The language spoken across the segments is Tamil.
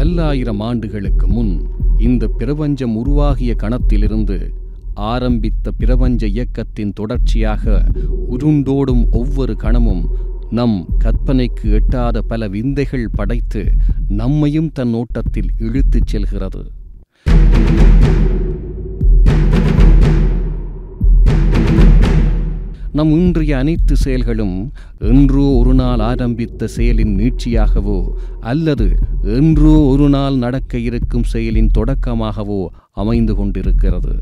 பல்லாயிரம் ஆண்டுகளுக்கு முன் இந்த பிரபஞ்சம் உருவாகிய கணத்திலிருந்து ஆரம்பித்த பிரபஞ்ச இயக்கத்தின் தொடர்ச்சியாக உருண்டோடும் ஒவ்வொரு கணமும் நம் கற்பனைக்கு எட்டாத பல விந்தைகள் படைத்து நம்மையும் தன் ஓட்டத்தில் இழுத்துச் செல்கிறது நம் இன்றைய அனைத்து செயல்களும் என்றோ ஒரு நாள் ஆரம்பித்த செயலின் நீட்சியாகவோ அல்லது என்றோ ஒரு நாள் நடக்க இருக்கும் செயலின் தொடக்கமாகவோ அமைந்து கொண்டிருக்கிறது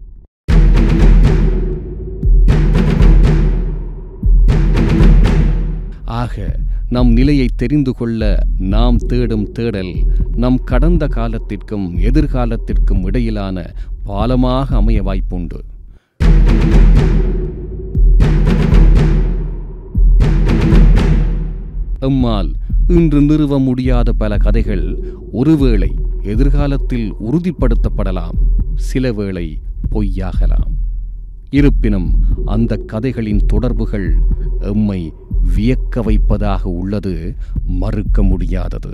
ஆக நம் நிலையை தெரிந்து கொள்ள நாம் தேடும் தேடல் நம் கடந்த காலத்திற்கும் எதிர்காலத்திற்கும் இடையிலான பாலமாக அமைய வாய்ப்புண்டு எம்மால் இன்று நிறுவ முடியாத பல கதைகள் ஒருவேளை எதிர்காலத்தில் உறுதிப்படுத்தப்படலாம் சில வேளை பொய்யாகலாம் இருப்பினும் அந்த கதைகளின் தொடர்புகள் எம்மை வியக்க வைப்பதாக உள்ளது மறுக்க முடியாதது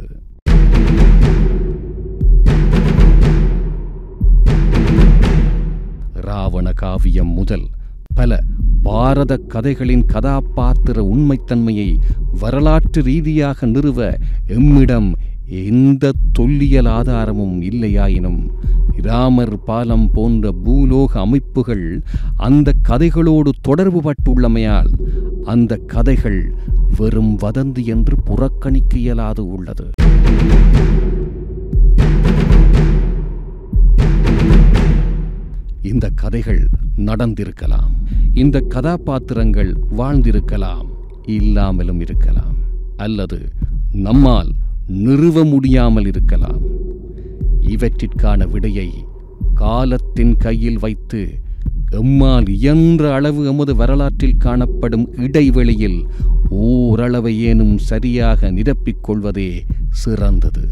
ராவண காவியம் முதல் பல பாரத கதைகளின் கதாபாத்திர உண்மைத்தன்மையை வரலாற்று ரீதியாக நிறுவ எம்மிடம் எந்த தொல்லியல் ஆதாரமும் இல்லையாயினும் ராமர் பாலம் போன்ற பூலோக அமைப்புகள் அந்த கதைகளோடு தொடர்பு பட்டுள்ளமையால் அந்த கதைகள் வெறும் வதந்தி என்று புறக்கணிக்க இயலாது உள்ளது இந்த கதைகள் நடந்திருக்கலாம் இந்த கதாபாத்திரங்கள் வாழ்ந்திருக்கலாம் இல்லாமலும் இருக்கலாம் அல்லது நம்மால் நிறுவ முடியாமல் இருக்கலாம் இவற்றிற்கான விடையை காலத்தின் கையில் வைத்து எம்மால் இயன்ற அளவு எமது வரலாற்றில் காணப்படும் இடைவெளியில் ஓரளவை ஏனும் சரியாக நிரப்பிக் கொள்வதே சிறந்தது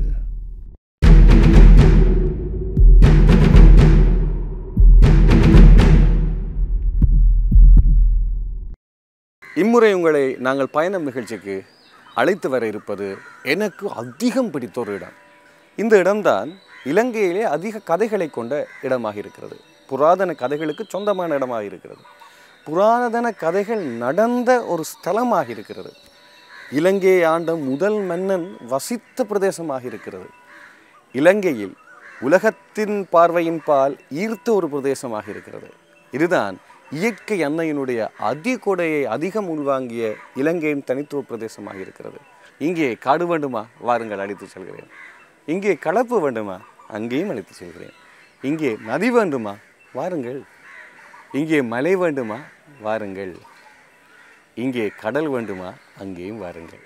இம்முறை உங்களை நாங்கள் பயணம் நிகழ்ச்சிக்கு அழைத்து வர இருப்பது எனக்கு அதிகம் பிடித்த ஒரு இடம் இந்த இடம்தான் இலங்கையிலே அதிக கதைகளை கொண்ட இடமாக இருக்கிறது புராதன கதைகளுக்கு சொந்தமான இடமாக இருக்கிறது புராதன கதைகள் நடந்த ஒரு ஸ்தலமாக இருக்கிறது இலங்கையை ஆண்ட முதல் மன்னன் வசித்த பிரதேசமாக இருக்கிறது இலங்கையில் உலகத்தின் பார்வையின் பால் ஈர்த்த ஒரு பிரதேசமாக இருக்கிறது இதுதான் இயற்கை அன்னையினுடைய அதிகொடையை அதிகம் உள்வாங்கிய இலங்கையின் தனித்துவ பிரதேசமாக இருக்கிறது இங்கே காடு வேண்டுமா வாருங்கள் அழைத்து செல்கிறேன் இங்கே கலப்பு வேண்டுமா அங்கேயும் அழைத்து செல்கிறேன் இங்கே நதி வேண்டுமா வாருங்கள் இங்கே மலை வேண்டுமா வாருங்கள் இங்கே கடல் வேண்டுமா அங்கேயும் வாருங்கள்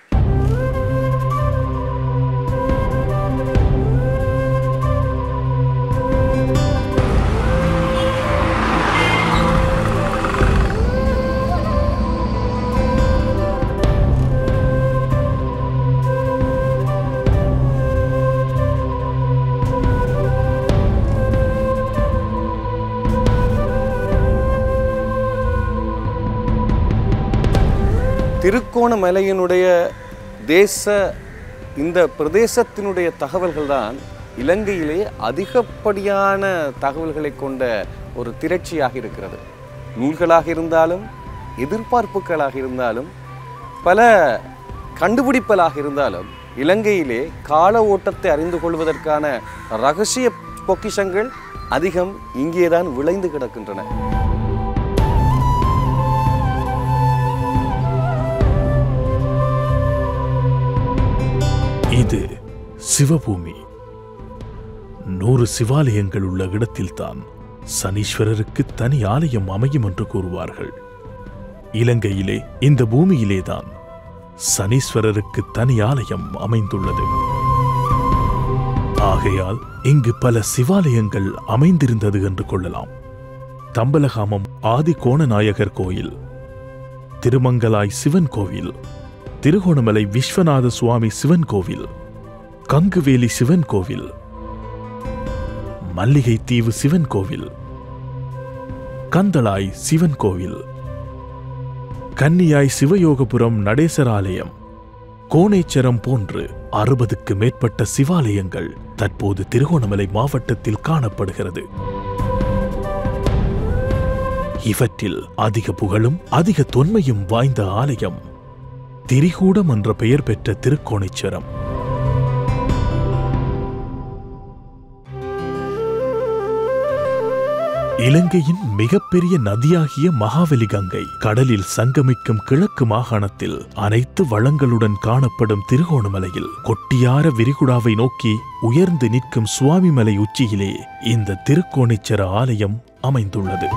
திருக்கோணமலையினுடைய தேச இந்த பிரதேசத்தினுடைய தகவல்கள் தான் இலங்கையிலே அதிகப்படியான தகவல்களை கொண்ட ஒரு திரட்சியாக இருக்கிறது நூல்களாக இருந்தாலும் எதிர்பார்ப்புகளாக இருந்தாலும் பல கண்டுபிடிப்பலாக இருந்தாலும் இலங்கையிலே கால ஓட்டத்தை அறிந்து கொள்வதற்கான ரகசிய பொக்கிஷங்கள் அதிகம் இங்கேதான் விளைந்து கிடக்கின்றன இது சிவபூமி நூறு சிவாலயங்கள் உள்ள இடத்தில்தான் சனீஸ்வரருக்கு தனி ஆலயம் அமையும் என்று கூறுவார்கள் இலங்கையிலே இந்த பூமியிலேதான் சனீஸ்வரருக்கு தனி ஆலயம் அமைந்துள்ளது ஆகையால் இங்கு பல சிவாலயங்கள் அமைந்திருந்தது என்று கொள்ளலாம் தம்பலகாமம் ஆதி கோணநாயகர் கோயில் திருமங்கலாய் சிவன் கோவில் திருகோணமலை விஸ்வநாத சுவாமி சிவன் கோவில் கங்குவேலி சிவன் கோவில் மல்லிகை தீவு சிவன் கோவில் கந்தளாய் சிவன் கோவில் கன்னியாய் சிவயோகபுரம் நடேசராலயம் கோணேச்சரம் போன்று அறுபதுக்கு மேற்பட்ட சிவாலயங்கள் தற்போது திருகோணமலை மாவட்டத்தில் காணப்படுகிறது இவற்றில் அதிக புகழும் அதிக தொன்மையும் வாய்ந்த ஆலயம் திரிகூடம் என்ற பெயர் பெற்ற திருக்கோணேச்சரம் இலங்கையின் மிகப்பெரிய நதியாகிய மகாவலி கங்கை கடலில் சங்கமிக்கும் கிழக்கு மாகாணத்தில் அனைத்து வளங்களுடன் காணப்படும் திருகோணமலையில் கொட்டியார விரிகுடாவை நோக்கி உயர்ந்து நிற்கும் சுவாமிமலை உச்சியிலே இந்த திருக்கோணேச்சர ஆலயம் அமைந்துள்ளது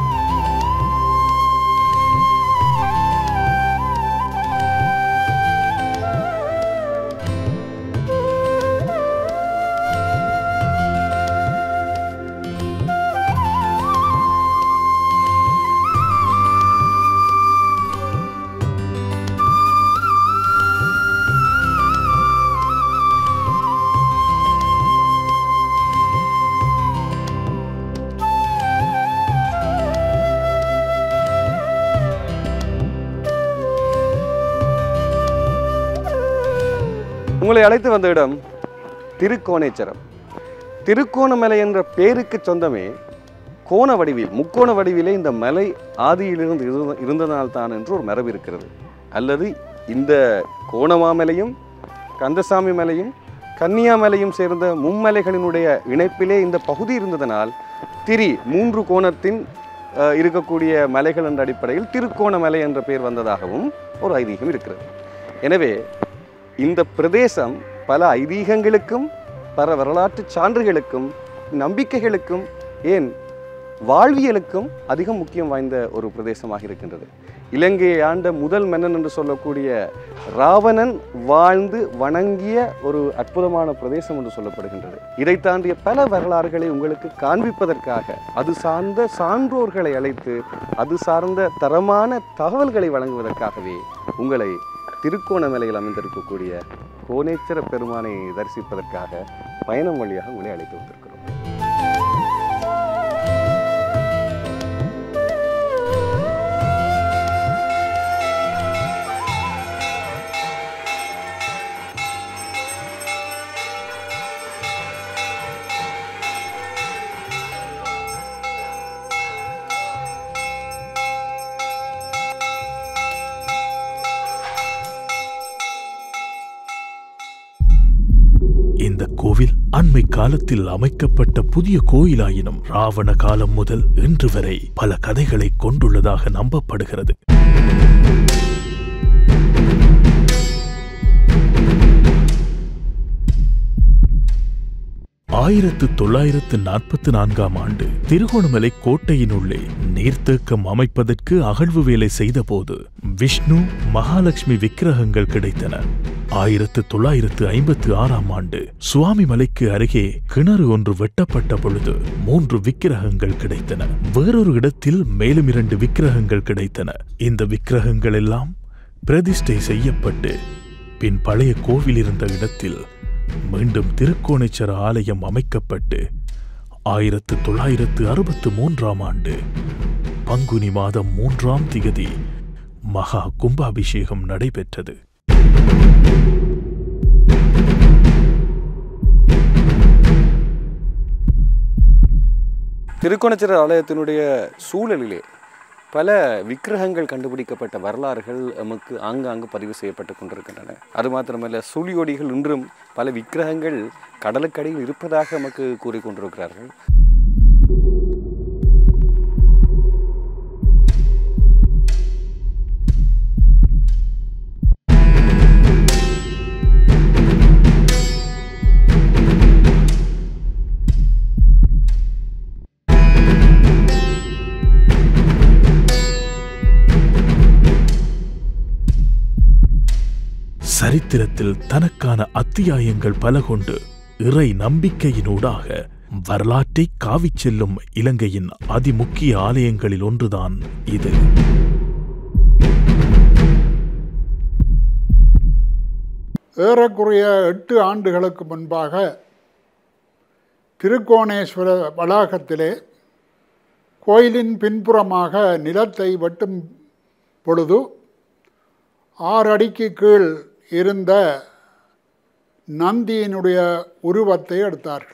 உங்களை அழைத்து வந்த இடம் திருக்கோணேச்சரம் திருக்கோணமலை என்ற பேருக்கு சொந்தமே கோண வடிவில் முக்கோண வடிவிலே இந்த மலை ஆதியிலிருந்து இருந்த இருந்ததால்தான் என்று ஒரு மரபு இருக்கிறது அல்லது இந்த கோணமாமலையும் கந்தசாமி மலையும் கன்னியாமலையும் சேர்ந்த மும்மலைகளினுடைய இணைப்பிலே இந்த பகுதி இருந்ததனால் திரி மூன்று கோணத்தின் அஹ், இருக்கக்கூடிய மலைகள் என்ற அடிப்படையில் திருக்கோணமலை என்ற பெயர் வந்ததாகவும் ஒரு ஐதீகம் இருக்கிறது எனவே இந்த பிரதேசம் பல ஐதீகங்களுக்கும் பல வரலாற்று சான்றுகளுக்கும் நம்பிக்கைகளுக்கும் ஏன் வாழ்வியலுக்கும் அதிகம் முக்கியம் வாய்ந்த ஒரு பிரதேசமாக இருக்கின்றது இலங்கையை ஆண்ட முதல் மன்னன் என்று சொல்லக்கூடிய ராவணன் வாழ்ந்து வணங்கிய ஒரு அற்புதமான பிரதேசம் என்று சொல்லப்படுகின்றது இதை தாண்டிய பல வரலாறுகளை உங்களுக்கு காண்பிப்பதற்காக அது சார்ந்த சான்றோர்களை அழைத்து அது சார்ந்த தரமான தகவல்களை வழங்குவதற்காகவே உங்களை திருக்கோணமலையில் அமைந்திருக்கக்கூடிய கோணேச்சர பெருமானை தரிசிப்பதற்காக பயணம் வழியாக உங்களை அழைத்து வந்திருக்கிறோம் இந்த கோவில் அண்மை காலத்தில் அமைக்கப்பட்ட புதிய கோயிலாயினும் ராவண காலம் முதல் இன்று வரை பல கதைகளை கொண்டுள்ளதாக நம்பப்படுகிறது ஆயிரத்து தொள்ளாயிரத்து நாற்பத்தி நான்காம் ஆண்டு திருகோணமலை கோட்டையினுள்ளே நீர்த்தேக்கம் அமைப்பதற்கு அகழ்வு வேலை செய்தபோது விஷ்ணு மகாலட்சுமி விக்கிரகங்கள் கிடைத்தன ஆயிரத்து தொள்ளாயிரத்து ஐம்பத்து ஆறாம் ஆண்டு சுவாமி மலைக்கு அருகே கிணறு ஒன்று வெட்டப்பட்ட பொழுது மூன்று விக்கிரகங்கள் கிடைத்தன வேறொரு இடத்தில் மேலும் இரண்டு விக்கிரகங்கள் கிடைத்தன இந்த விக்கிரகங்கள் எல்லாம் பிரதிஷ்டை செய்யப்பட்டு பின் பழைய கோவில் இருந்த இடத்தில் மீண்டும் திருக்கோணேச்சர ஆலயம் அமைக்கப்பட்டு ஆயிரத்து தொள்ளாயிரத்து அறுபத்து மூன்றாம் ஆண்டு பங்குனி மாதம் மூன்றாம் திகதி மகா கும்பாபிஷேகம் நடைபெற்றது திருக்கோணச்சிரர் ஆலயத்தினுடைய சூழலிலே பல விக்கிரகங்கள் கண்டுபிடிக்கப்பட்ட வரலாறுகள் நமக்கு ஆங்காங்கு பதிவு செய்யப்பட்டு கொண்டிருக்கின்றன அது மாத்திரமல்ல சுழியொடிகள் இன்றும் பல விக்கிரகங்கள் கடலுக்கடியில் இருப்பதாக நமக்கு கூறிக்கொண்டிருக்கிறார்கள் சரித்திரத்தில் தனக்கான அத்தியாயங்கள் பல கொண்டு இறை நம்பிக்கையினூடாக வரலாற்றை காவிச் செல்லும் இலங்கையின் அதிமுக்கிய ஆலயங்களில் ஒன்றுதான் இது ஏறக்குறைய எட்டு ஆண்டுகளுக்கு முன்பாக திருக்கோணேஸ்வர வளாகத்திலே கோயிலின் பின்புறமாக நிலத்தை வெட்டும் பொழுது ஆறு அடிக்கு கீழ் இருந்த நந்தியினுடைய உருவத்தை எடுத்தார்கள்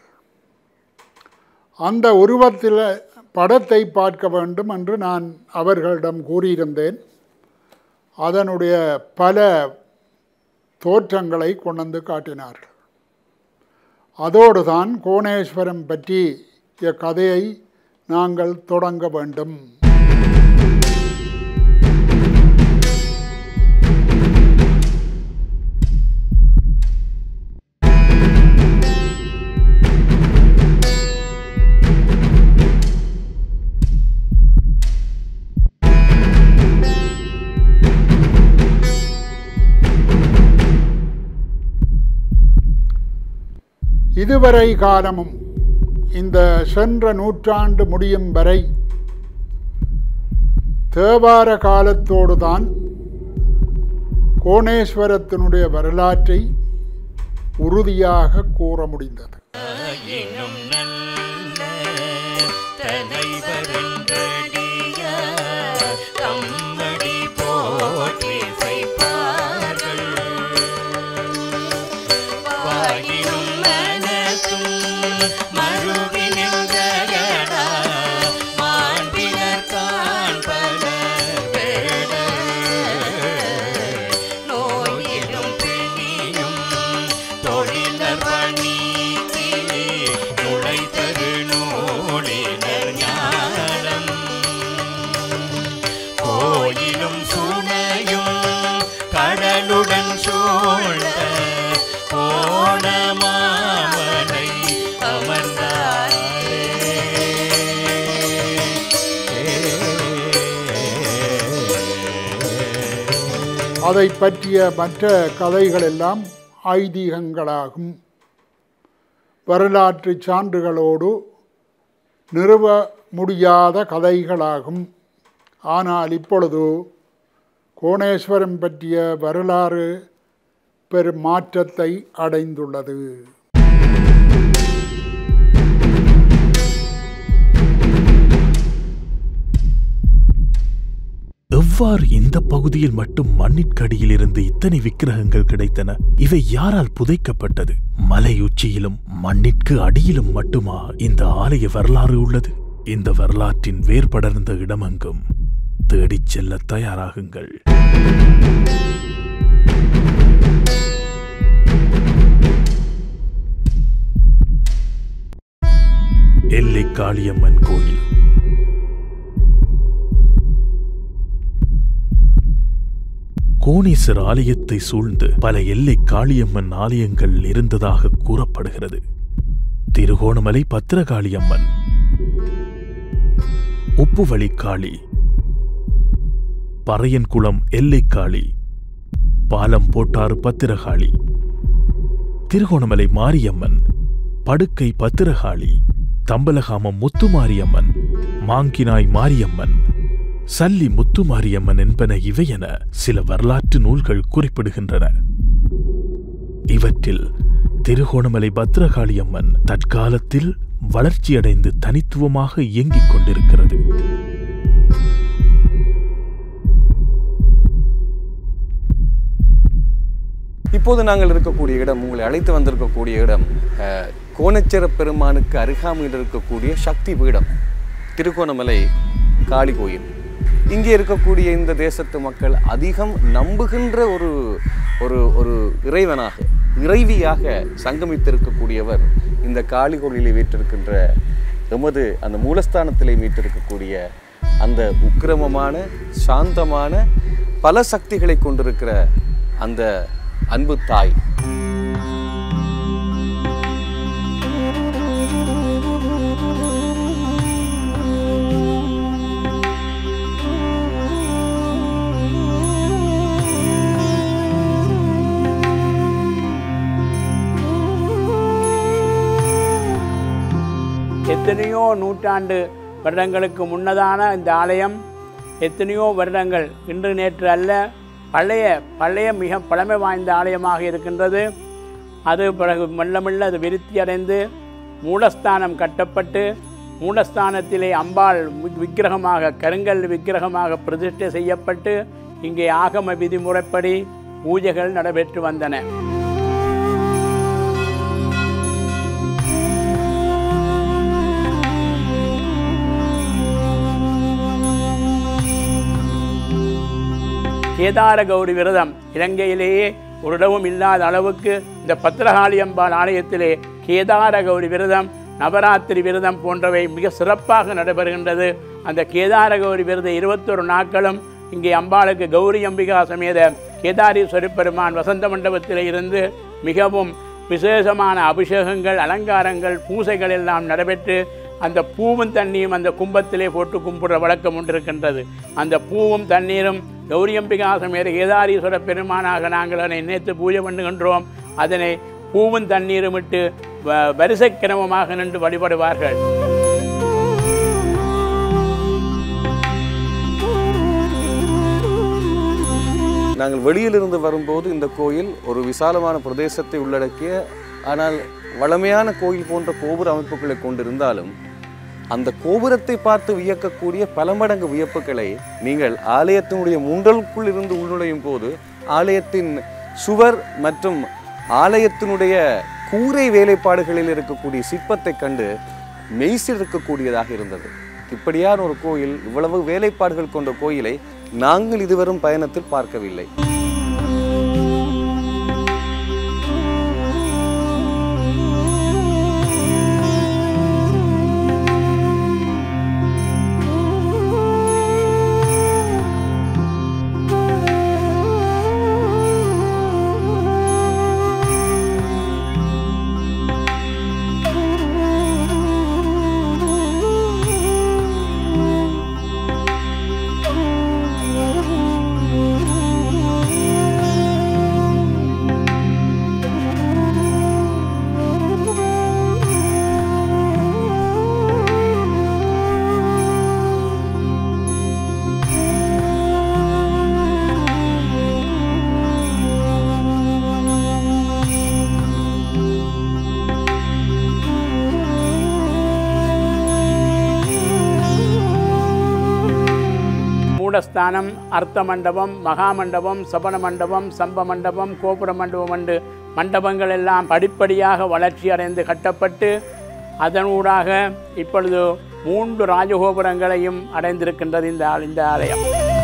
அந்த உருவத்தில் படத்தை பார்க்க வேண்டும் என்று நான் அவர்களிடம் கூறியிருந்தேன் அதனுடைய பல தோற்றங்களை கொண்டு காட்டினார்கள் அதோடு தான் கோணேஸ்வரம் பற்றிய கதையை நாங்கள் தொடங்க வேண்டும் இதுவரை காலமும் இந்த சென்ற நூற்றாண்டு முடியும் வரை தேவார காலத்தோடு தான் கோணேஸ்வரத்தினுடைய வரலாற்றை உறுதியாக கூற முடிந்தது எனும் நல்ல தலைவரன்றடிய கம்மடி போற்றி செய்ப்பார்கள் வாயினும் மனசும் மறுவினங்கடா மாண்பினர் காண்பல வேட நோயிலும் பிணியும் தொழிலர் பணிக்கு நுழைத்தரு நூலினர் ஞானம் கோயிலும் சுனையும் கடலுடன் சூழ்ந்த ஓணமாமனை அமர்ந்தாரே அதை பற்றிய மற்ற கதைகள் எல்லாம் ஐதீகங்களாகும் வரலாற்று சான்றுகளோடு நிறுவ முடியாத கதைகளாகும் ஆனால் இப்பொழுது கோணேஸ்வரம் பற்றிய வரலாறு பெரும் மாற்றத்தை அடைந்துள்ளது எவ்வாறு இந்த பகுதியில் மட்டும் மண்ணிற்கடியில் இருந்து இத்தனை விக்கிரகங்கள் கிடைத்தன இவை யாரால் புதைக்கப்பட்டது மலை உச்சியிலும் மண்ணிற்கு அடியிலும் மட்டுமா இந்த ஆலய வரலாறு உள்ளது இந்த வரலாற்றின் வேர்படர்ந்த இடமெங்கும் தேடிச் செல்ல தயாராகுங்கள் எல்லை காளியம்மன் கோயில் கோணேசர் ஆலயத்தை சூழ்ந்து பல எல்லை காளியம்மன் ஆலயங்கள் இருந்ததாக கூறப்படுகிறது திருகோணமலை பத்திரகாளியம்மன் உப்புவழி காளி பறையன்குளம் எல்லைக்காளி பாலம் போட்டாறு பத்திரகாளி திருகோணமலை மாரியம்மன் படுக்கை பத்திரகாளி தம்பலகாமம் முத்துமாரியம்மன் மாங்கினாய் மாரியம்மன் சல்லி முத்துமாரியம்மன் என்பன இவையென சில வரலாற்று நூல்கள் குறிப்பிடுகின்றன இவற்றில் திருகோணமலை பத்ரகாளியம்மன் தற்காலத்தில் வளர்ச்சியடைந்து தனித்துவமாக இயங்கிக் கொண்டிருக்கிறது இப்போது நாங்கள் இருக்கக்கூடிய இடம் உங்களை அழைத்து வந்திருக்கக்கூடிய இடம் அஹ், கோணச்சர பெருமானுக்கு அருகாமையில் இருக்கக்கூடிய சக்தி பீடம் திருகோணமலை காளி கோயில் இங்கே இருக்கக்கூடிய இந்த தேசத்து மக்கள் அதிகம் நம்புகின்ற ஒரு ஒரு ஒரு இறைவனாக இறைவியாக சங்கமித்திருக்கக்கூடியவர் இந்த காளி கோயிலை வீற்றிருக்கின்ற எமது அந்த மூலஸ்தானத்திலே மீட்டிருக்கக்கூடிய அந்த உக்கிரமமான சாந்தமான பல சக்திகளை கொண்டிருக்கிற அந்த அன்பு தாய் எத்தனையோ நூற்றாண்டு வருடங்களுக்கு முன்னதான இந்த ஆலயம் எத்தனையோ வருடங்கள் இன்று நேற்று அல்ல பழைய பழைய மிக பழமை வாய்ந்த ஆலயமாக இருக்கின்றது அது பிறகு மெல்ல மெல்ல அது விருத்தி அடைந்து மூலஸ்தானம் கட்டப்பட்டு மூலஸ்தானத்திலே அம்பாள் வி- விக்கிரகமாக கருங்கல் விக்கிரகமாக பிரதிஷ்டை செய்யப்பட்டு இங்கே ஆகம விதிமுறைப்படி பூஜைகள் நடைபெற்று வந்தன கேதார கௌரி விரதம் இலங்கையிலேயே ஒரு இடமும் இல்லாத அளவுக்கு இந்த பத்திரகாளி அம்பாள் ஆலயத்திலே கேதார கௌரி விரதம் நவராத்திரி விரதம் போன்றவை மிக சிறப்பாக நடைபெறுகின்றது அந்த கேதார கௌரி விரதம் இருபத்தொரு நாட்களும் இங்கே அம்பாளுக்கு கௌரி அம்பிகா சமேத கேதாரீஸ்வரி பெருமான் வசந்த மண்டபத்தில் இருந்து மிகவும் விசேஷமான அபிஷேகங்கள் அலங்காரங்கள் பூசைகள் எல்லாம் நடைபெற்று அந்த பூவும் தண்ணியும் அந்த கும்பத்திலே போட்டு கும்பிடுற வழக்கம் ஒன்று இருக்கின்றது அந்த பூவும் தண்ணீரும் கௌரியம்பிகா சமேத கேதாரீஸ்வர பெருமானாக நாங்கள் அதனை நினைத்து பூஜை பண்ணுகின்றோம் அதனை பூவும் தண்ணீரும் இட்டு வ- வரிசைக் கிரமமாக நின்று வழிபடுவார்கள் நாங்கள் வெளியிலிருந்து வரும்போது இந்த கோயில் ஒரு விசாலமான பிரதேசத்தை உள்ளடக்கிய ஆனால் வளமையான கோயில் போன்ற கோபுர அமைப்புகளை கொண்டிருந்தாலும் அந்த கோபுரத்தை பார்த்து வியக்கக்கூடிய பல மடங்கு வியப்புகளை நீங்கள் ஆலயத்தினுடைய முண்டலுக்குள் இருந்து உள்நுழையும் போது ஆலயத்தின் சுவர் மற்றும் ஆலயத்தினுடைய கூரை வேலைப்பாடுகளில் இருக்கக்கூடிய சிற்பத்தை கண்டு மெய்சிலிருக்கக்கூடியதாக இருந்தது இப்படியான ஒரு கோயில் இவ்வளவு வேலைப்பாடுகள் கொண்ட கோயிலை நாங்கள் இதுவரும் பயணத்தில் பார்க்கவில்லை மூடஸ்தானம் அர்த்த மண்டபம் மகா மண்டபம் சபன மண்டபம் சம்ப மண்டபம் கோபுர மண்டபம் என்று மண்டபங்கள் எல்லாம் படிப்படியாக வளர்ச்சி அடைந்து கட்டப்பட்டு அதனூடாக இப்பொழுது மூன்று ராஜகோபுரங்களையும் அடைந்திருக்கின்றது இந்த ஆ- இந்த ஆலயம்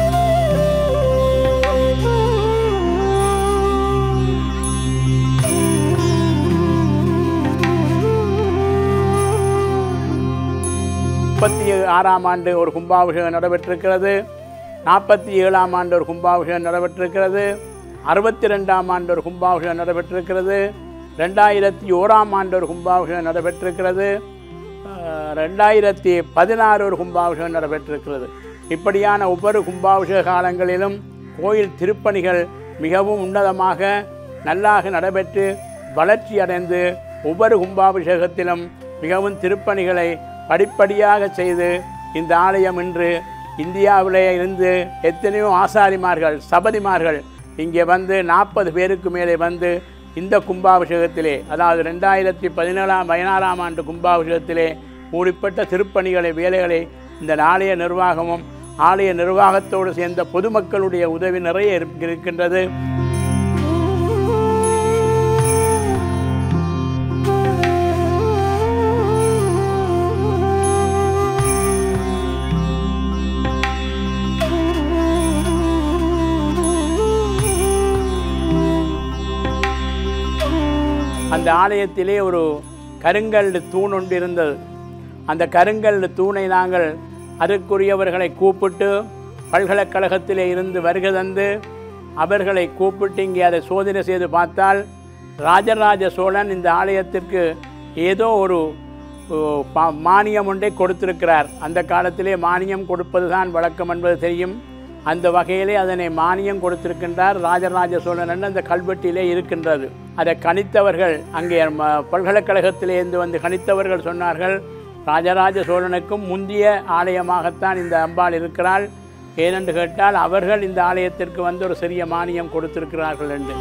முப்பத்தி ஆறாம் ஆண்டு ஒரு கும்பாபிஷேகம் நடைபெற்றிருக்கிறது நாற்பத்தி ஏழாம் ஆண்டு ஒரு கும்பாபிஷேகம் நடைபெற்றிருக்கிறது அறுபத்தி ரெண்டாம் ஆண்டு ஒரு கும்பாபிஷேகம் நடைபெற்றிருக்கிறது ரெண்டாயிரத்தி ஓராம் ஆண்டு ஒரு கும்பாபிஷேகம் நடைபெற்றிருக்கிறது அஹ், ரெண்டாயிரத்தி பதினாறு ஒரு கும்பாபிஷேகம் நடைபெற்றிருக்கிறது இப்படியான ஒவ்வொரு கும்பாபிஷேக காலங்களிலும் கோயில் திருப்பணிகள் மிகவும் உன்னதமாக நல்லாக நடைபெற்று வளர்ச்சி அடைந்து ஒவ்வொரு கும்பாபிஷேகத்திலும் மிகவும் திருப்பணிகளை படிப்படியாக செய்து இந்த ஆலயம் இன்று இந்தியாவிலே இருந்து எத்தனையோ ஆசாரிமார்கள் சபதிமார்கள் இங்கே வந்து நாற்பது பேருக்கு மேலே வந்து இந்த கும்பாபிஷேகத்திலே அதாவது ரெண்டாயிரத்தி பதினேழாம் பதினாறாம் ஆண்டு கும்பாபிஷேகத்திலே மூடிப்பட்ட திருப்பணிகளை வேலைகளை இந்த ஆலய நிர்வாகமும் ஆலய நிர்வாகத்தோடு சேர்ந்த பொதுமக்களுடைய உதவி நிறைய இருக்- இருக்கின்றது அந்த ஆலயத்திலே ஒரு கருங்கல் தூண் ஒன்று இருந்தது அந்த கருங்கல் தூணை நாங்கள் அதற்குரியவர்களை கூப்பிட்டு பல்கலைக்கழகத்திலே இருந்து வருகை தந்து அவர்களை கூப்பிட்டு இங்கே அதை சோதனை செய்து பார்த்தால் ராஜராஜ சோழன் இந்த ஆலயத்திற்கு ஏதோ ஒரு ஓ, பா- மானியம் ஒன்றை கொடுத்திருக்கிறார் அந்த காலத்திலே மானியம் கொடுப்பது தான் வழக்கம் என்பது தெரியும் அந்த வகையிலே அதனை மானியம் கொடுத்திருக்கின்றார் ராஜராஜ சோழன் என்று அந்த கல்வெட்டிலே இருக்கின்றது அதை கணித்தவர்கள் அங்கே ம- பல்கலைக்கழகத்திலே இருந்து வந்து கணித்தவர்கள் சொன்னார்கள் ராஜராஜ சோழனுக்கும் முந்திய ஆலயமாகத்தான் இந்த அம்பாள் இருக்கிறாள் ஏனென்று கேட்டால் அவர்கள் இந்த ஆலயத்திற்கு வந்து ஒரு சிறிய மானியம் கொடுத்திருக்கிறார்கள் என்று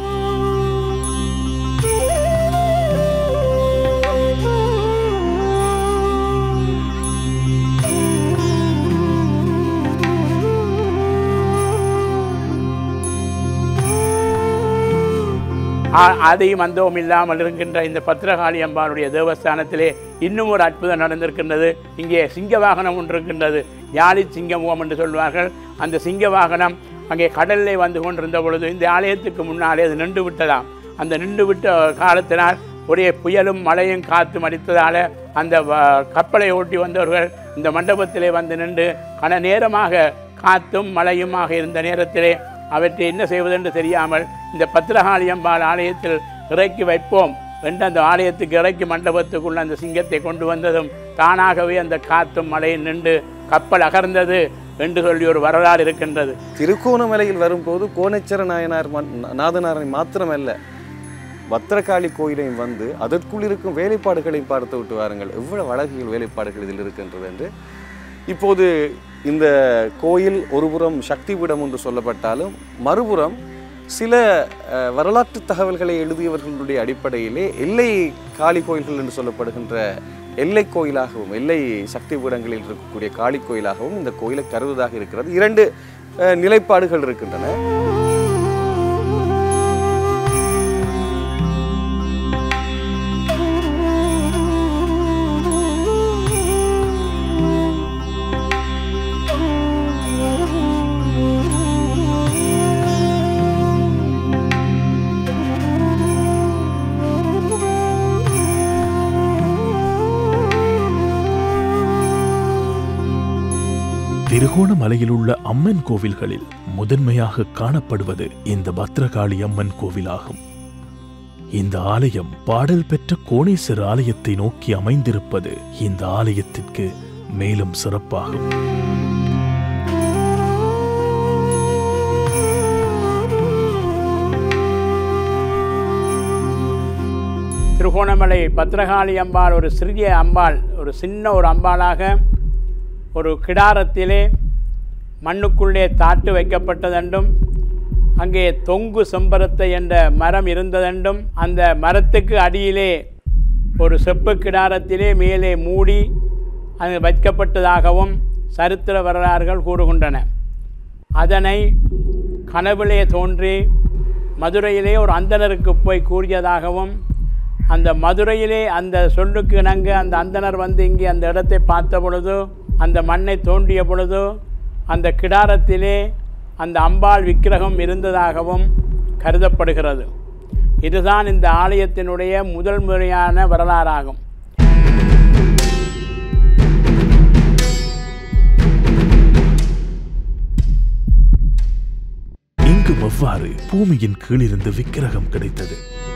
ஆ- அதையும் அந்தவும் இல்லாமல் இருக்கின்ற இந்த பத்திரகாளி அம்பாளுடைய தேவஸ்தானத்திலே இன்னும் ஒரு அற்புதம் நடந்திருக்கின்றது இங்கே சிங்க வாகனம் ஒன்று இருக்கின்றது யாழி சிங்கமுகம் என்று சொல்வார்கள் அந்த சிங்க வாகனம் அங்கே கடலிலே வந்து கொண்டிருந்த பொழுது இந்த ஆலயத்துக்கு முன்னாலே அது நின்று விட்டதாம் அந்த நின்று விட்ட காலத்தினால் ஒரே புயலும் மழையும் காத்து அடித்ததால் அந்த வ- கப்பலை ஓட்டி வந்தவர்கள் இந்த மண்டபத்திலே வந்து நின்று கன நேரமாக காத்தும் மழையுமாக இருந்த நேரத்திலே அவற்றை என்ன செய்வதென்று தெரியாமல் இந்த பத்திரகாளியம்பாள் ஆலயத்தில் இறக்கி வைப்போம் என்று அந்த ஆலயத்துக்கு இறக்கி மண்டபத்துக்குள்ள அந்த சிங்கத்தை கொண்டு வந்ததும் தானாகவே அந்த காத்தும் மழையும் நின்று கப்பல் அகர்ந்தது என்று சொல்லி ஒரு வரலாறு இருக்கின்றது திருக்கோணமலையில் வரும்போது கோணேச்சர நாயனார் மன்- நாதனாரை மாத்திரமல்ல பத்திரகாளி கோயிலையும் வந்து அதற்குள் இருக்கும் வேலைப்பாடுகளையும் பார்த்து விட்டு வாருங்கள் எவ்வளவு அழகியல் வேலைப்பாடுகள் இதில் இருக்கின்றது என்று இப்போது இந்த கோயில் ஒருபுறம் சக்தி பீடம் என்று சொல்லப்பட்டாலும் மறுபுறம் சில அஹ், வரலாற்று தகவல்களை எழுதியவர்களுடைய அடிப்படையிலே எல்லை காளி கோயில்கள் என்று சொல்லப்படுகின்ற எல்லை கோயிலாகவும் எல்லை சக்தி பீடங்களில் இருக்கக்கூடிய காளி கோயிலாகவும் இந்த கோயிலை கருதுவதாக இருக்கிறது இரண்டு அஹ், நிலைப்பாடுகள் இருக்கின்றன திருகோணமலையில் உள்ள அம்மன் கோவில்களில் முதன்மையாக காணப்படுவது இந்த பத்ரகாளி அம்மன் கோவிலாகும் இந்த ஆலயம் பாடல் பெற்ற கோணேஸ்வர ஆலயத்தை நோக்கி அமைந்திருப்பது இந்த ஆலயத்திற்கு மேலும் சிறப்பாகும் திருகோணமலை பத்திரகாளி அம்பாள் ஒரு சிறிய அம்பாள் ஒரு சின்ன ஒரு அம்பாளாக ஒரு கிடாரத்திலே மண்ணுக்குள்ளே தாட்டு வைக்கப்பட்டதென்றும் அங்கே தொங்கு செம்பரத்தை என்ற மரம் இருந்ததென்றும் அந்த மரத்துக்கு அடியிலே ஒரு செப்பு கிடாரத்திலே மேலே மூடி அது வைக்கப்பட்டதாகவும் சரித்திர வரலாறுகள் கூறுகின்றன அதனை கனவிலே தோன்றி மதுரையிலே ஒரு அந்தணருக்கு போய் கூறியதாகவும் அந்த மதுரையிலே அந்த சொல்லுக்கு இணங்க அந்த அந்தணர் வந்து இங்கே அந்த இடத்தை பார்த்த பொழுது அந்த மண்ணை தோண்டிய பொழுது அந்த கிடாரத்திலே அந்த அம்பாள் விக்கிரகம் இருந்ததாகவும் கருதப்படுகிறது இதுதான் இந்த ஆலயத்தினுடைய முதல் முறையான வரலாறாகும் இங்கும் எவ்வாறு பூமியின் கீழிருந்து விக்கிரகம் கிடைத்தது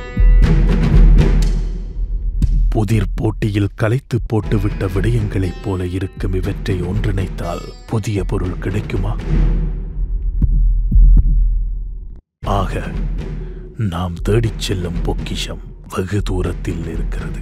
புதிர் போட்டியில் கலைத்து போட்டுவிட்ட விடயங்களைப் போல இருக்கும் இவற்றை ஒன்றிணைத்தால் புதிய பொருள் கிடைக்குமா ஆக நாம் தேடிச் செல்லும் பொக்கிஷம் வெகு தூரத்தில் இருக்கிறது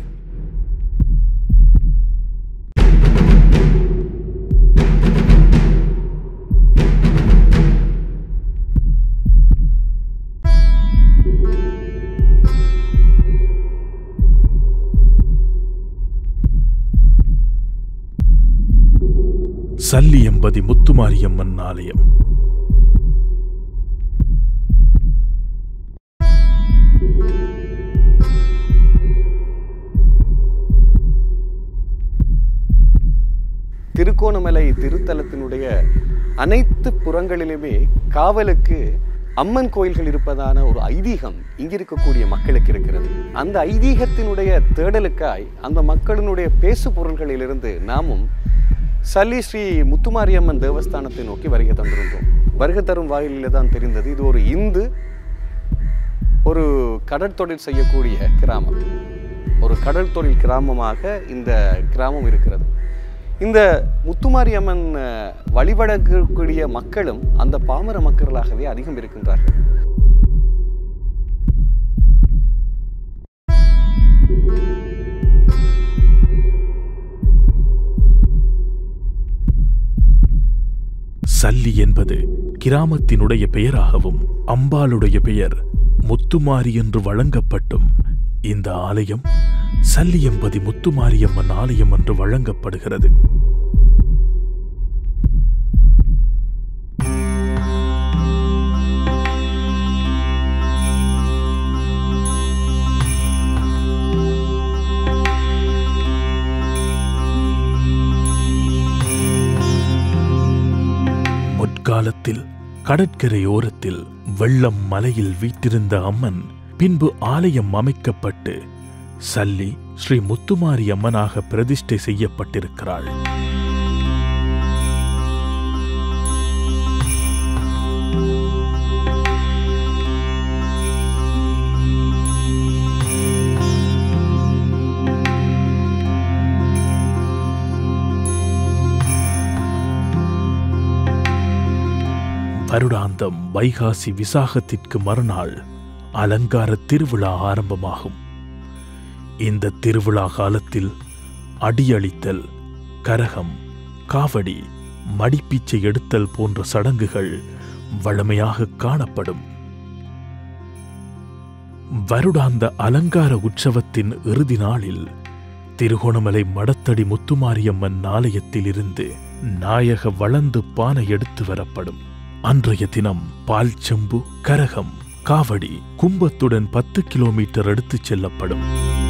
சல்லியம்பதி முத்துமாரியம்மன் ஆலயம் திருக்கோணமலை திருத்தலத்தினுடைய அனைத்து புறங்களிலுமே காவலுக்கு அம்மன் கோயில்கள் இருப்பதான ஒரு ஐதீகம் இங்க இருக்கக்கூடிய மக்களுக்கு இருக்கிறது அந்த ஐதீகத்தினுடைய தேடலுக்காய் அந்த மக்களினுடைய பேசு பொருள்களிலிருந்து நாமும் சல்லி ஸ்ரீ முத்துமாரியம்மன் தேவஸ்தானத்தை நோக்கி வருகை தந்திருந்தோம் வருகை தரும் வாயிலிலே தான் தெரிந்தது இது ஒரு இந்து ஒரு கடற்தொழில் செய்யக்கூடிய கிராமம் ஒரு கடல் தொழில் கிராமமாக இந்த கிராமம் இருக்கிறது இந்த முத்துமாரியம்மன் அஹ், வழிபடக்கூடிய மக்களும் அந்த பாமர மக்களாகவே அதிகம் இருக்கின்றார்கள் சல்லி என்பது கிராமத்தினுடைய பெயராகவும் அம்பாளுடைய பெயர் முத்துமாரி என்று வழங்கப்பட்டும் இந்த ஆலயம் சல்லியம்பதி முத்துமாரியம்மன் ஆலயம் என்று வழங்கப்படுகிறது முற்காலத்தில் கடற்கரையோரத்தில் வெள்ளம் மலையில் வீற்றிருந்த அம்மன் பின்பு ஆலயம் அமைக்கப்பட்டு சல்லி ஸ்ரீ முத்துமாரி அம்மனாக பிரதிஷ்டை செய்யப்பட்டிருக்கிறாள் வருடாந்தம் வைகாசி விசாகத்திற்கு மறுநாள் அலங்கார திருவிழா ஆரம்பமாகும் இந்த திருவிழா காலத்தில் அடியளித்தல் கரகம் காவடி மடிப்பீச்சை எடுத்தல் போன்ற சடங்குகள் வழமையாக காணப்படும் வருடாந்த அலங்கார உற்சவத்தின் இறுதி நாளில் திருகோணமலை மடத்தடி முத்துமாரியம்மன் ஆலயத்திலிருந்து நாயக வளந்து பானை எடுத்து வரப்படும் அன்றைய தினம் பால் செம்பு கரகம் காவடி கும்பத்துடன் பத்து கிலோமீட்டர் எடுத்துச் செல்லப்படும்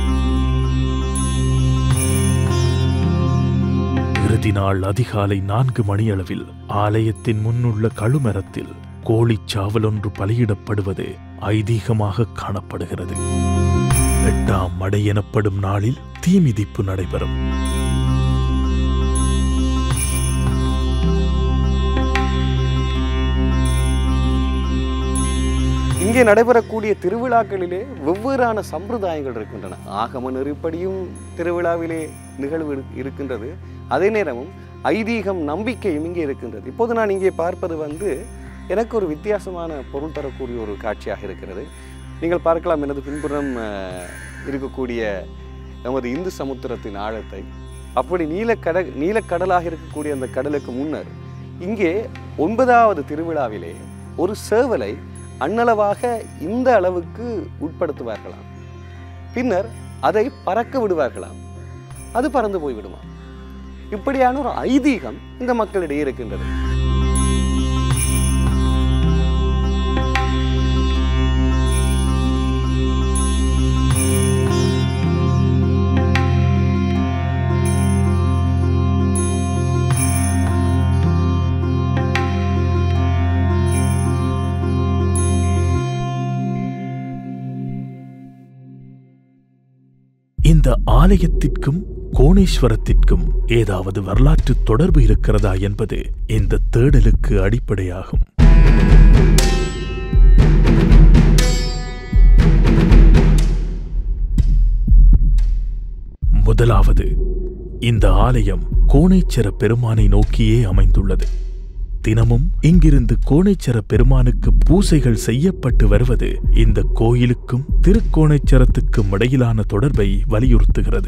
இறுதி நாள் அதிகாலை நான்கு மணியளவில் ஆலயத்தின் முன்னுள்ள கழுமரத்தில் கோழிச் சாவலொன்று பலியிடப்படுவது ஐதீகமாக காணப்படுகிறது எட்டாம் மடை எனப்படும் நாளில் தீமிதிப்பு நடைபெறும் இங்கே நடைபெறக்கூடிய திருவிழாக்களிலே வெவ்வேறான சம்பிரதாயங்கள் இருக்கின்றன ஆகம நெறிப்படியும் திருவிழாவிலே நிகழ்வு இரு- இருக்கின்றது அதே நேரமும் ஐதீகம் நம்பிக்கையும் இங்கே இருக்கின்றது இப்போது நான் இங்கே பார்ப்பது வந்து எனக்கு ஒரு வித்தியாசமான பொருள் தரக்கூடிய ஒரு காட்சியாக இருக்கிறது நீங்கள் பார்க்கலாம் எனது பின்புறம் அஹ், இருக்கக்கூடிய நமது இந்து சமுத்திரத்தின் ஆழத்தை அப்படி நீலக்கட நீலக்கடலாக இருக்கக்கூடிய அந்த கடலுக்கு முன்னர் இங்கே ஒன்பதாவது திருவிழாவிலே ஒரு சேவலை அண்ணளவாக இந்த அளவுக்கு உட்படுத்துவார்களாம் பின்னர் அதை பறக்க விடுவார்களாம் அது பறந்து போய்விடுமா இப்படியான ஒரு ஐதீகம் இந்த மக்களிடையே இருக்கின்றது இந்த ஆலயத்திற்கும் கோணேஸ்வரத்திற்கும் ஏதாவது வரலாற்று தொடர்பு இருக்கிறதா என்பது இந்த தேடலுக்கு அடிப்படையாகும் முதலாவது இந்த ஆலயம் கோணேச்சர பெருமானை நோக்கியே அமைந்துள்ளது தினமும் இங்கிருந்து கோணேச்சர பெருமானுக்கு பூசைகள் செய்யப்பட்டு வருவது இந்த கோயிலுக்கும் திருக்கோணேச்சரத்துக்கும் இடையிலான தொடர்பை வலியுறுத்துகிறது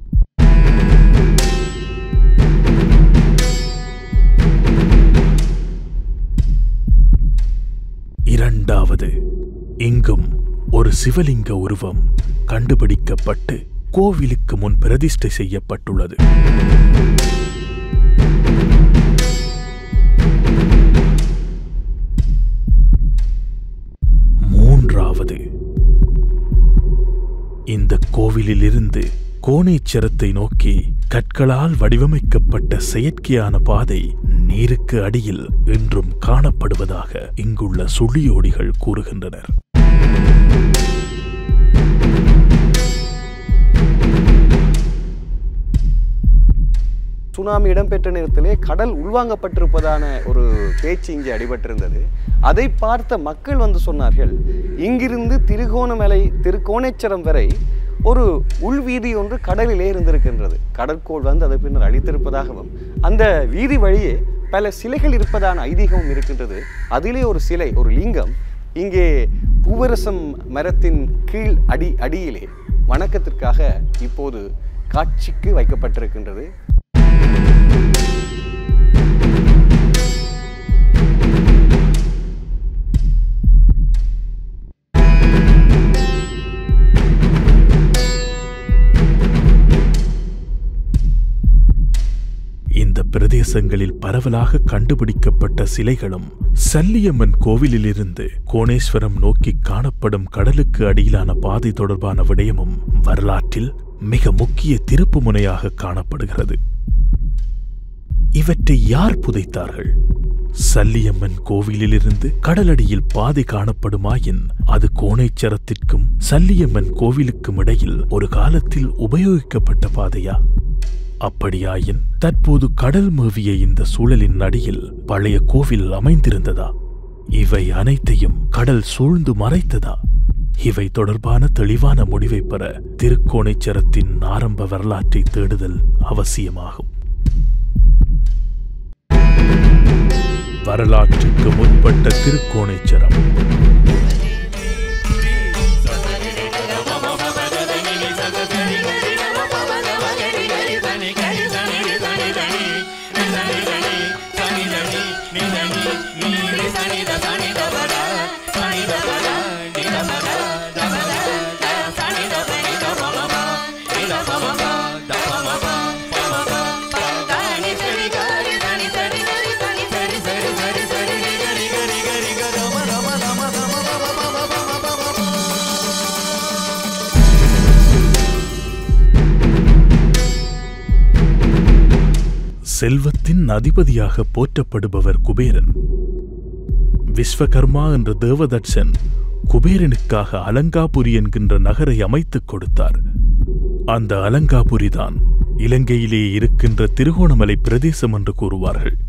இரண்டாவது இங்கும் ஒரு சிவலிங்க உருவம் கண்டுபிடிக்கப்பட்டு கோவிலுக்கு முன் பிரதிஷ்டை செய்யப்பட்டுள்ளது மூன்றாவது இந்த கோவிலிலிருந்து கோணேச்சரத்தை நோக்கி கற்களால் வடிவமைக்கப்பட்ட செயற்கையான பாதை நீருக்கு அடியில் இன்றும் காணப்படுவதாக இங்குள்ள சுழியோடிகள் கூறுகின்றனர் சுனாமி இடம்பெற்ற நேரத்திலே கடல் உள்வாங்கப்பட்டிருப்பதான ஒரு பேச்சு இங்கே அடிபட்டிருந்தது அதை பார்த்த மக்கள் வந்து சொன்னார்கள் இங்கிருந்து திருகோணமலை திருக்கோணேச்சரம் வரை ஒரு உள்வீதி ஒன்று கடலிலே இருந்திருக்கின்றது கடற்கோள் வந்து அதை பின்னர் அழித்திருப்பதாகவும் அந்த வீதி வழியே பல சிலைகள் இருப்பதான ஐதீகமும் இருக்கின்றது அதிலே ஒரு சிலை ஒரு லிங்கம் இங்கே பூவரசம் மரத்தின் கீழ் அடி அடியிலே வணக்கத்திற்காக இப்போது காட்சிக்கு வைக்கப்பட்டிருக்கின்றது இந்த பிரதேசங்களில் பரவலாக கண்டுபிடிக்கப்பட்ட சிலைகளும் சல்லியம்மன் கோவிலிலிருந்து கோணேஸ்வரம் நோக்கி காணப்படும் கடலுக்கு அடியிலான பாதை தொடர்பான விடயமும் வரலாற்றில் மிக முக்கிய திருப்பு முனையாக காணப்படுகிறது இவற்றை யார் புதைத்தார்கள் சல்லியம்மன் கோவிலிலிருந்து கடலடியில் பாதை காணப்படுமாயின் அது கோணைச்சரத்திற்கும் சல்லியம்மன் கோவிலுக்கும் இடையில் ஒரு காலத்தில் உபயோகிக்கப்பட்ட பாதையா அப்படியாயின் தற்போது கடல் மேவிய இந்த சூழலின் அடியில் பழைய கோவில் அமைந்திருந்ததா இவை அனைத்தையும் கடல் சூழ்ந்து மறைத்ததா இவை தொடர்பான தெளிவான முடிவை பெற திருக்கோணைச்சரத்தின் ஆரம்ப வரலாற்றை தேடுதல் அவசியமாகும் வரலாற்றுக்கு முற்பட்ட திருக்கோணைச்சரம் செல்வத்தின் அதிபதியாக போற்றப்படுபவர் குபேரன் விஸ்வகர்மா என்ற தேவதட்சன் குபேரனுக்காக அலங்காபுரி என்கின்ற நகரை அமைத்துக் கொடுத்தார் அந்த அலங்காபுரிதான் இலங்கையிலே இருக்கின்ற திருகோணமலை பிரதேசம் என்று கூறுவார்கள்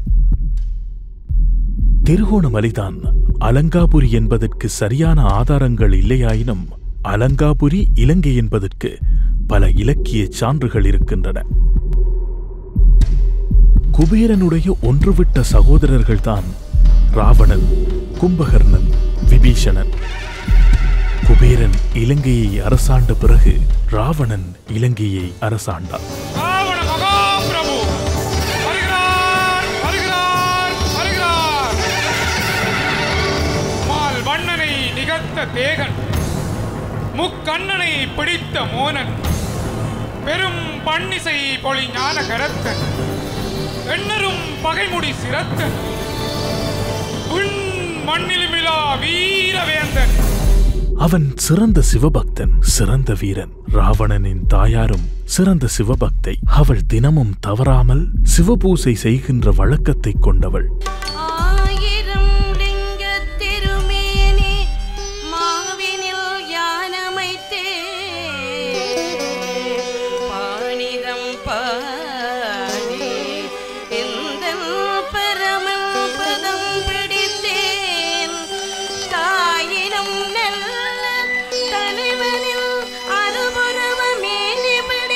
திருகோணமலைதான் அலங்காபுரி என்பதற்கு சரியான ஆதாரங்கள் இல்லையாயினும் அலங்காபுரி இலங்கை என்பதற்கு பல இலக்கிய சான்றுகள் இருக்கின்றன குபேரனுடைய ஒன்றுவிட்ட சகோதரர்கள்தான் ராவணன் கும்பகர்ணன் விபீஷணன் குபேரன் இலங்கையை அரசாண்ட பிறகு ராவணன் இலங்கையை அரசாண்டான் ராவண மகாபிரபு வருகிறார் வருகிறார் வருகிறார் மால் வண்ணனை நிகழ்த்த தேகன் முக்கண்ணனை பிடித்த மோனன் பெரும் பன்னிசை பொலி ஞான கரத்தன் எண்ணரும் பகைமுடி சிரத்தன் உன் மண்ணிலுமிலா வீரவேந்தன் அவன் சிறந்த சிவபக்தன் சிறந்த வீரன் ராவணனின் தாயாரும் சிறந்த சிவபக்தை அவள் தினமும் தவறாமல் சிவபூசை செய்கின்ற வழக்கத்தைக் கொண்டவள் ஆயிரம் லிங்கத் திருமேனி மாவினில் யானமைத்தே பாணிதம் பாடி எந்தன் பரமன் பதம் பிடித்தேன் தாயினும் நல்ல தலைவனில் அனுபுரவ மேனி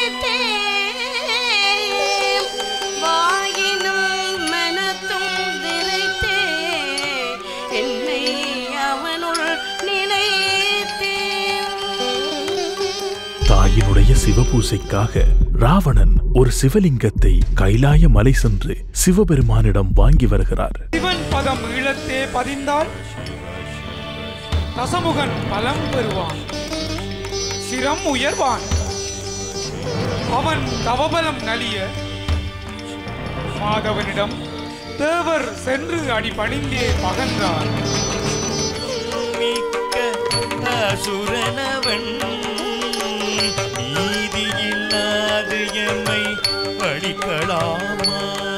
பிடித்தேன் வாயினும் மனத்தும் நிறைத்தே என்னை அவனுள் நினைத்தேன் தாயினுடைய சிவபூசைக்காக ராவணன் ஒரு சிவலிங்கத்தை கைலாய மலை சென்று சிவபெருமானிடம் வாங்கி வருகிறார் சிவன் பதம் ஈழத்தே பதிந்தால் தசமுகன் பலம் பெறுவான் சிரம் உயர்வான் அவன் தவபலம் நலிய மாதவனிடம் தேவர் சென்று அடி பணிந்தே பகன்றார் மிக்க அசுரனவன் நீதியில்லாது எம்மை அழிக்கலாமா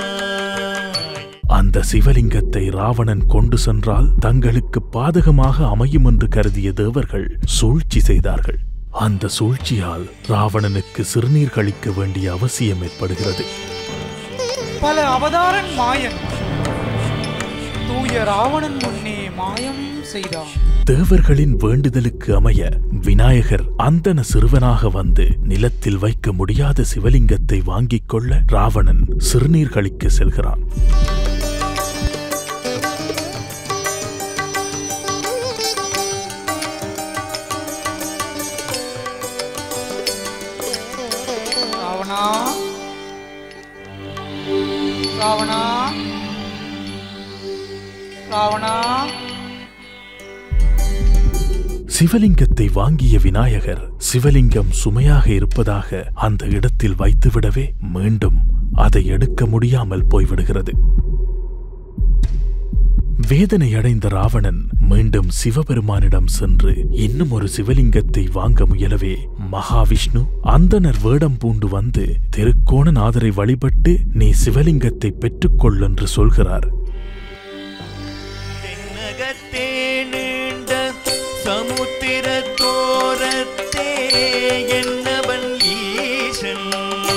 அந்த சிவலிங்கத்தை ராவணன் கொண்டு சென்றால் தங்களுக்கு பாதகமாக அமையும் என்று கருதிய தேவர்கள் சூழ்ச்சி செய்தார்கள் அந்த சூழ்ச்சியால் ராவணனுக்கு சிறுநீர் கழிக்க வேண்டிய அவசியம் ஏற்படுகிறது பல அவதாரன் மாயன் தூய ராவணன் முன்னே மாயம் செய்தான் தேவர்களின் வேண்டுதலுக்கு அமைய விநாயகர் அந்தன சிறுவனாக வந்து நிலத்தில் வைக்க முடியாத சிவலிங்கத்தை வாங்கிக் கொள்ள ராவணன் சிறுநீர் கழிக்க செல்கிறான் ராவணா ராவணா ராவணா சிவலிங்கத்தை வாங்கிய விநாயகர் சிவலிங்கம் சுமையாக இருப்பதாக அந்த இடத்தில் வைத்துவிடவே மீண்டும் அதை எடுக்க முடியாமல் போய்விடுகிறது வேதனை அடைந்த ராவணன் மீண்டும் சிவபெருமானிடம் சென்று இன்னும் ஒரு சிவலிங்கத்தை வாங்க முயலவே மகாவிஷ்ணு அந்தனர் வேடம் பூண்டு வந்து திருக்கோணநாதரை வழிபட்டு நீ சிவலிங்கத்தை பெற்றுக்கொள் என்று சொல்கிறார் விண்ணகத்தே நீண்ட சமுத்திர தோரத்தே என்னவன் ஈசன்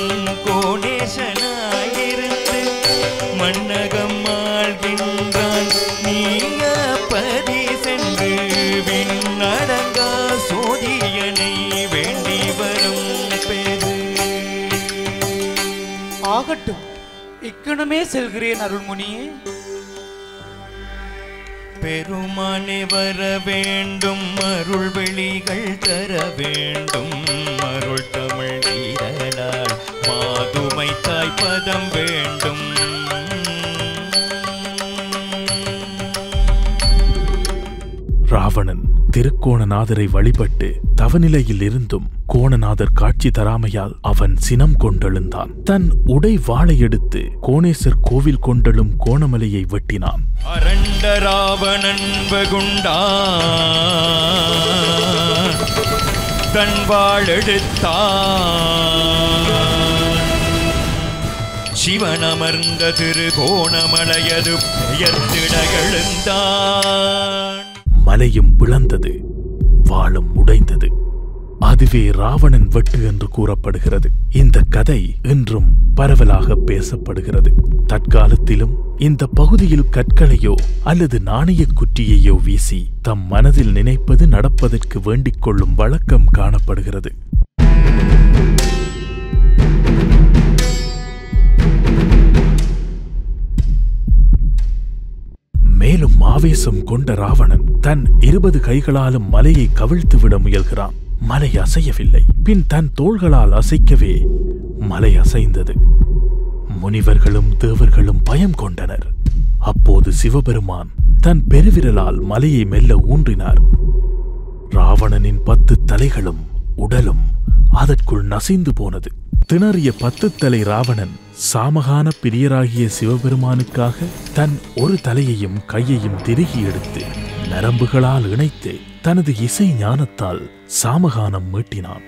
கோணேசனாயிருந்து மன்னகம் ஆள்கின்றான் நீய பதி சென்று விண்ணடங்கா சோதியனை வேண்டி வரும் பெரு ஆகட்டும் இக்கணமே செல்கிறேன் அருள்முனியே பெருமானே வர வேண்டும் அருள் வெளிகள் தர வேண்டும் அருள் தமிழ் நீரலால் மாதுமை தாய் பதம் வேண்டும் ராவணன் திருக்கோணநாதரை வழிபட்டு தவநிலையில் இருந்தும் கோணநாதர் காட்சி தராமையால் அவன் சினம் கொண்டெழுந்தான் தன் உடை வாளை எடுத்து கோணேசர் கோவில் கொண்டெழும் கோணமலையை வெட்டினான் அரண்ட ராவணன் வெகுண்டான் தன் வாழெடுத்தான் சிவன் அமர்ந்த திருகோணமலையது பெயர்த்திட எழுந்தான் மலையும் பிளந்தது வாளும் உடைந்தது அதுவே ராவணன் வெட்டு என்று கூறப்படுகிறது இந்த கதை இன்றும் பரவலாக பேசப்படுகிறது தற்காலத்திலும் இந்த பகுதியில் கற்களையோ அல்லது நாணயக் குற்றியையோ வீசி தம் மனதில் நினைப்பது நடப்பதற்கு வேண்டிக் கொள்ளும் வழக்கம் காணப்படுகிறது மேலும் ஆவேசம் கொண்ட ராவணன் தன் இருபது கைகளாலும் மலையை கவிழ்த்து விட முயல்கிறான் மலை அசையவில்லை பின் தன் தோள்களால் அசைக்கவே மலை அசைந்தது முனிவர்களும் தேவர்களும் பயம் கொண்டனர் அப்போது சிவபெருமான் தன் பெருவிரலால் மலையை மெல்ல ஊன்றினார் ராவணனின் பத்து தலைகளும் உடலும் அதற்குள் நசிந்து போனது திணறிய பத்து தலை ராவணன் சாமகான பிரியராகிய சிவபெருமானுக்காக தன் ஒரு தலையையும் கையையும் திருகி எடுத்து நரம்புகளால் இணைத்து தனது இசை ஞானத்தால் சாமகானம் மீட்டினான்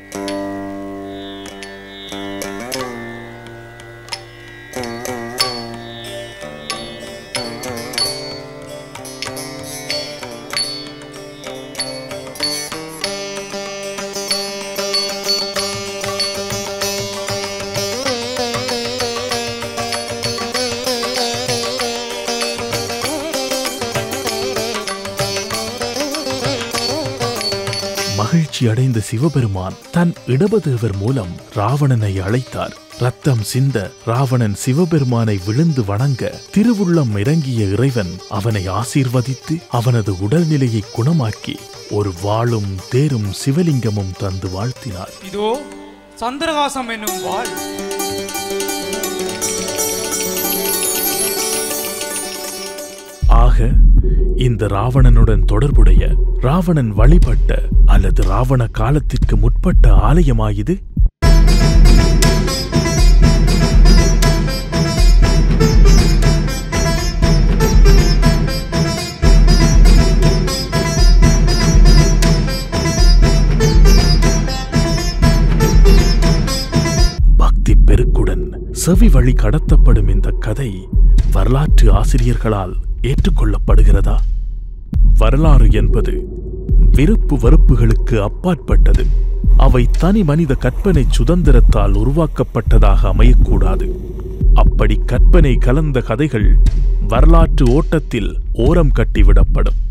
மகிழ்ச்சி அடைந்த சிவபெருமான் தன் இடபதேவர் மூலம் ராவணனை அழைத்தார் ரத்தம் சிந்த ராவணன் சிவபெருமானை விழுந்து வணங்க திருவுள்ளம் இறங்கிய இறைவன் அவனை ஆசீர்வதித்து அவனது உடல்நிலையை குணமாக்கி ஒரு வாளும் தேரும் சிவலிங்கமும் தந்து வாழ்த்தினார் இதோ சந்திரகாசம் என்னும் வாழ் ஆக இந்த ராவணனுடன் தொடர்புடைய ராவணன் வழிபட்ட அல்லது ராவண காலத்திற்கு முற்பட்ட ஆலயமாயுது பக்தி பெருக்குடன் செவி வழி கடத்தப்படும் இந்த கதை வரலாற்று ஆசிரியர்களால் ஏற்றுக்கொள்ளப்படுகிறதா வரலாறு என்பது விருப்பு வெறுப்புகளுக்கு அப்பாற்பட்டது அவை தனி மனித கற்பனை சுதந்திரத்தால் உருவாக்கப்பட்டதாக அமையக்கூடாது அப்படி கற்பனை கலந்த கதைகள் வரலாற்று ஓட்டத்தில் ஓரம் கட்டிவிடப்படும்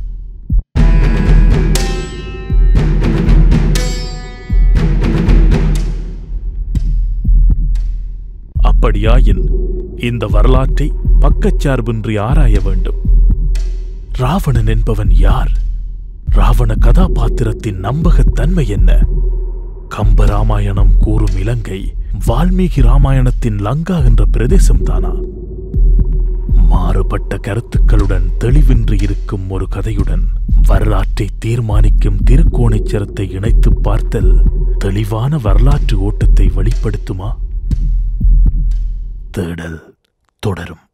அப்படியாயின் இந்த வரலாற்றை பக்கச்சார்பின்றி ஆராய வேண்டும் ராவணன் என்பவன் யார் ராவண கதாபாத்திரத்தின் நம்பகத்தன்மை என்ன கம்ப ராமாயணம் கூறும் இலங்கை வால்மீகி ராமாயணத்தின் லங்கா என்ற பிரதேசம் தானா மாறுபட்ட கருத்துக்களுடன் தெளிவின்றி இருக்கும் ஒரு கதையுடன் வரலாற்றை தீர்மானிக்கும் திருக்கோணைச்சரத்தை இணைத்துப் பார்த்தல் தெளிவான வரலாற்று ஓட்டத்தை வெளிப்படுத்துமா தேடல் தொடரும்